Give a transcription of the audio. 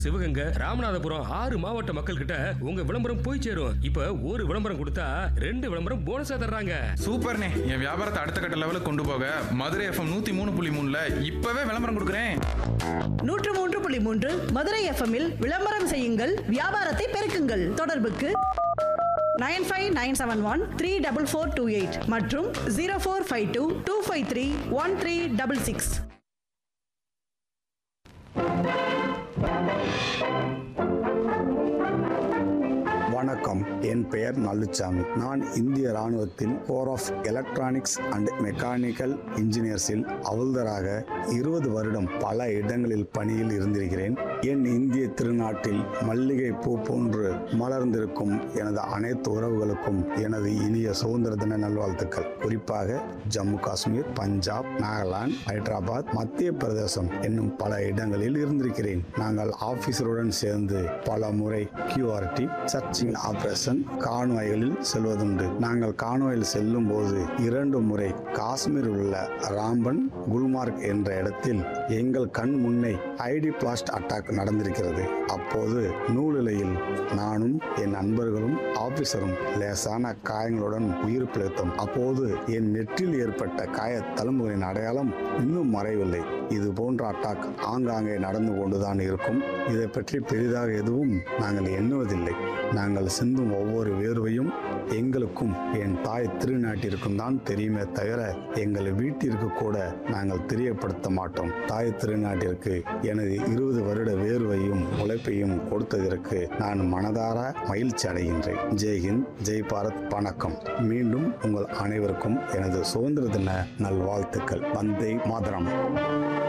சிவகங்கை ராமநாதபுரம் ஆறு மாவட்ட மக்கள் கிட்ட உங்க விளம்பரம் போய் சேரும் இப்ப ஒரு விளம்பரம் கொடுத்தா ரெண்டு விளம்பரம் போனஸா தர்றாங்க சூப்பர்ண்ணே என் வியாபாரத்தை அடுத்த கட்ட லெவலுக்கு கொண்டு போக மதுரை எஃப்எம் நூத்தி மூணு புள்ளி மூணுல இப்பவே விளம்பரம் கொடுக்குறேன் நூற்று மூன்று புள்ளி மூன்று மதுரை எஃப்எம்மில் விளம்பரம் செய்யுங்கள் வியாபாரத்தை பெருக்குங்கள் தொடர்புக்கு nine five nine seven one three double four two eight மற்றும் zero four five two two five three one three double six வணக்கம் என் பெயர் நல்லுச்சாமி நான் இந்திய ராணுவத்தில் corps of electronics and mechanical இன்ஜினியர்ஸில் அவுல்தராக இருபது வருடம் பல இடங்களில் பணியில் இருந்திருக்கிறேன் என் இந்திய திருநாட்டில் மல்லிகை பூ போன்று மலர்ந்திருக்கும் எனது அனைத்து உறவுகளுக்கும் எனது இனிய சுதந்திர தின நல்வாழ்த்துக்கள் குறிப்பாக ஜம்மு காஷ்மீர் பஞ்சாப் நாகாலாந்து ஹைதராபாத் மத்திய பிரதேசம் என்னும் பல இடங்களில் இருந்திருக்கிறேன் நாங்கள் ஆபீசருடன் சேர்ந்து பல முறை கியூஆர்டி சர்ச்சிங் ஆபரேஷன் கான்வாய்களில் செல்வதுண்டு நாங்கள் கான்வாயில் செல்லும் போது இரண்டு முறை காஷ்மீரில் உள்ள ராம்பன் குல்மார்க் என்ற இடத்தில் எங்கள் கண் முன்னே ஐடி பிளாஸ்ட் அட்டாக் நடந்திருக்கிறது அப்போது நூலிலையில் நானும் என் நண்பர்களும் ஆபீசரும் லேசான காயங்களுடன் உயிர் பிழைத்தோம் அப்போது என் நெற்றில் ஏற்பட்ட காய தழும்புகளின் அடையாளம் இன்னும் மறையவில்லை இது போன்ற அட்டாக் ஆங்காங்கே நடந்து கொண்டுதான் இருக்கும் இதை பற்றி பெரிதாக எதுவும் நாங்கள் எண்ணுவதில்லை நாங்கள் சிந்தும் ஒவ்வொரு வேர்வையும் எங்களுக்கும் என் தாய் திருநாட்டிற்கும் தான் தெரியுமே தவிர எங்கள் வீட்டிற்கு கூட நாங்கள் தெரியப்படுத்த மாட்டோம் தாய் திருநாட்டிற்கு எனது இருபது வருட வேர்வையும் உழைப்பையும் கொடுத்ததற்கு நான் மனதார மகிழ்ச்சி அடைகின்றேன் ஜெய்ஹிந்த் ஜெய் பாரத் வணக்கம் மீண்டும் உங்கள் அனைவருக்கும் எனது சுதந்திர தின நல்வாழ்த்துக்கள் வந்தே மாதரம்